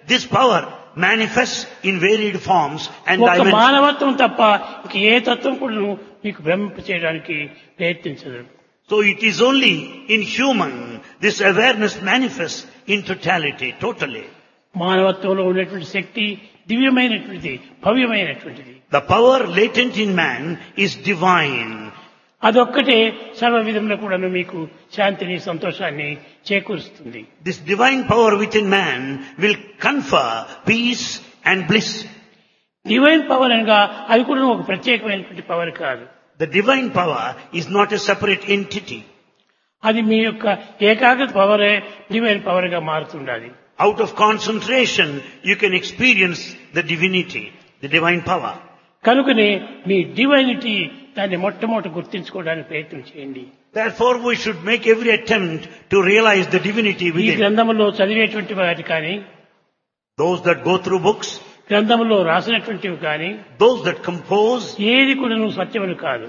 This power manifests in varied forms and ఒక dimensions. మానవత్వం తప్ప ఇంక ఏ తత్వం కూడా మీకు భ్రమింప చేయడానికి ప్రయత్నించదు So it is only in human this awareness manifests in totality, totally. మానవత్వంలో ఉన్నటువంటి శక్తి దివ్యమైనటువంటిది భవ్యమైనటువంటిది The power latent in man is divine. అదొక్కటే సర్వ విధంలో కూడా మీకు శాంతిని సంతోషాన్ని చేకూరుస్తుంది This divine power within man will confer peace and bliss. Divine power అనగా అది కూడా ఒక ప్రత్యేకమైనటువంటి పవర్ కాదు The divine power is not a separate entity. అది మీ యొక్క ఏకాగ్రత పవరే డివైన్ పవర్ గా మారుతుండాలి Out of concentration, you can experience the divinity, the divine power. కనుకనే మీ డివైనిటీ దాన్ని మొట్టమొదటి గుర్తించుకోవడానికి ప్రయత్నం చేయండి Therefore, we should make every attempt to realize the divinity ఈ within. గ్రంథంలో చదివేటువంటి వాటి కానీ Those that go through books, గ్రంథంలో రాసినటువంటివి కానీ those that compose ఏది కూడా నువ్వు సత్యములు కాదు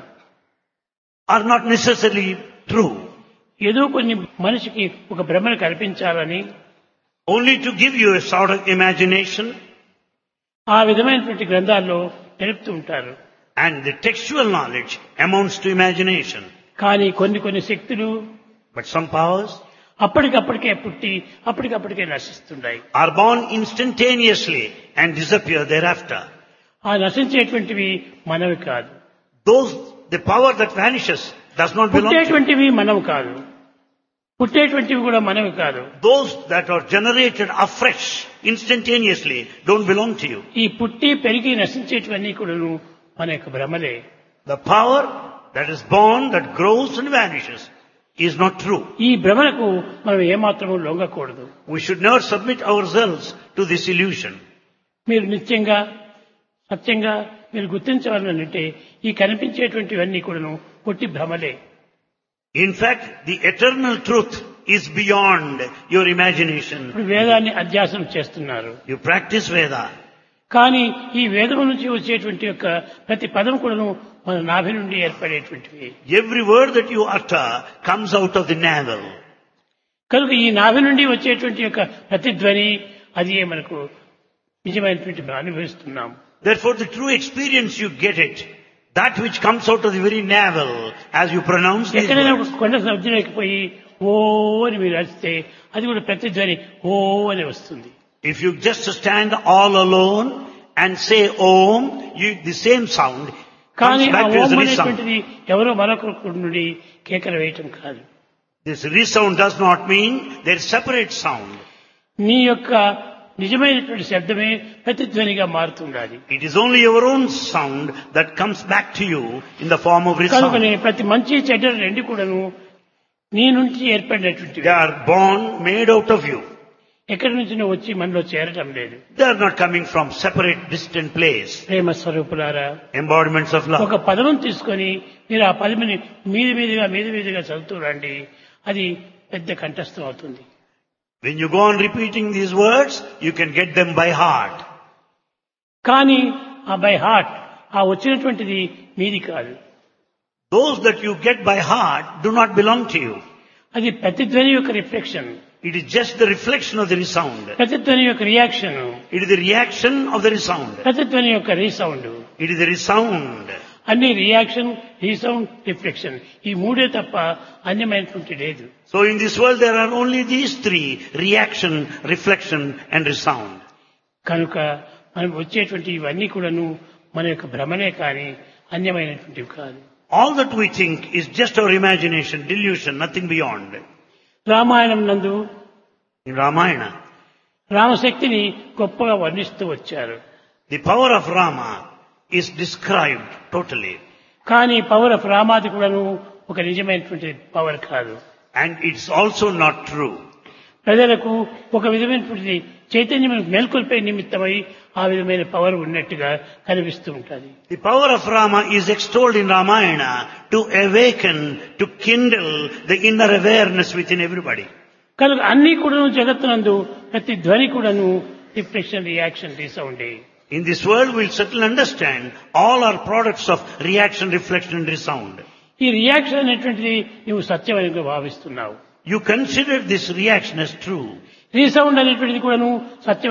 are not necessarily true. ఏదో కొన్ని మనిషికి ఒక భ్రమను కల్పించాలని Only to give you a sort of imagination ఆ విధమైనటువంటి గ్రంథాల్లో తెలుపుతూ ఉంటారు and the textual knowledge amounts to imagination. కానీ కొన్ని కొన్ని శక్తులు But some powers అప్పటికప్పటికే పుట్టి అప్పటికప్పటికే నశిస్తున్నాయి are born instantaneously and disappear thereafter. ఆ నశించేటువంటివి మనవి కాదు Those, the power that vanishes does not belong to you. పుట్టేటువంటివి మనవి కాదు పుట్టేటువంటివి కూడా మనవి కాదు Those that are generated afresh, instantaneously, don't belong to you. ఈ పుట్టి పెరిగి నశించేటివన్నీ కూడా మన యొక్క భ్రమలే The power that is born, that grows and vanishes is not true. ఈ భ్రమలకు మనం ఏమాత్రము లొంగకూడదు We should never submit ourselves to this illusion. మీరు నిత్యంగా సత్యంగా మీరు గుర్తించవాలని అంటే ఈ కనిపించేటువంటివన్నీ కూడాను పొట్టి భ్రమలే In fact, the eternal truth is beyond your imagination. ఇప్పుడు వేదాన్ని అధ్యాసనం చేస్తున్నారు You practice Veda. కానీ ఈ వేదం నుంచి వచ్చేటువంటి యొక్క ప్రతి పదం కూడాను మన నాభి నుండి ఏర్పడేటువంటివి Every word that you utter comes out of the navel. కనుక ఈ నాభి నుండి వచ్చేటువంటి యొక్క ప్రతిధ్వని అది మనకు నిజమైనటువంటి మనం అనుభవిస్తున్నాం Therefore, the true experience you get it, that which comes out of the very navel as you pronounce these ఎక్కడైనా words. ఒక కొండ సముద్రంలోకి పోయి ఓ అని మీరు అరిస్తే అది కూడా ప్రతిధ్వని ఓ అని వస్తుంది If you just stand all alone and say Om, you, the same sound కానీ comes ఆ back to Om as resound. అనేటువంటిది ఎవరో మరొకరి నుండి కేకలు వేయటం కాదు This resound does not mean there is separate sound. నీ యొక్క నిజమైనటువంటి శబ్దమే ప్రతిధ్వనిగా మారుతుండాలి It is only your own sound that comes back to you in the form of resound. కనుకనే ప్రతి మంచి చెడ్డ రెండు కూడాను నీ నుంచి ఏర్పడినటువంటివి They are born, made out of you. ఎక్కడి నుంచి నువ్వు వచ్చి మనలో చేరటం లేదు They are not coming from separate, distant place. ప్రేమ స్వరూపులారా Embodiments of love. ఒక పదం తీసుకొని మీరు ఆ పదమిని మీది మీదిగా మీది మీదిగా చదువుతూ రండి అది పెద్ద కంఠస్థం అవుతుంది When you go on repeating these words, you can get them by heart. కానీ ఆ బై హార్ట్ ఆ వచ్చినటువంటిది మీది కాదు Those that you get by heart do not belong to you. అది ప్రతిధ్వని యొక్క reflection It is just the reflection of the resound. ప్రతిధ్వని యొక్క reaction It is the reaction of the resound. ప్రతిధ్వని యొక్క resound It is the resound. అన్ని reaction resound reflection ఈ మూడే తప్ప అన్యమైనటువంటి లేదు So in this world there are only these three, reaction, reflection and resound. కనుక మనం వచ్చేటువంటి ఇవన్నీ కూడాను మన యొక్క భ్రమనే కానీ అన్యమైనటువంటివి కాదు All that we think is just our imagination, delusion, nothing beyond. Ramayanam నందు In Ramayana, రామశక్తిని గొప్పగా వర్ణిస్తూ వచ్చారు the power of Rama is described totally. కానీ పవర్ ఆఫ్ రామాది కూడాను ఒక నిజమైనటువంటి పవర్ కాదు And it's also not true. ప్రజలకు ఒక విధమైనటువంటి చైతన్యం మేల్కొల్పే నిమిత్తమై ఆ విధమైన పవర్ ఉన్నట్టుగా కనిపిస్తూ ఉంటుంది The power of Rama is extolled in Ramayana to awaken, to kindle the inner awareness within everybody. కనుక అన్ని కూడాను జగత్తునందు ప్రతి ధ్వని కూడాను రిఫ్లెక్షన్ రియాక్షన్ రీసౌండే In this world, we'll certainly understand all are products of reaction, reflection, and resound. ఈ reaction అనేటువంటిది నువ్వు సత్యమని భావిస్తున్నావు You consider this reaction as true. Resound అనేటువంటిది కూడాను సత్యం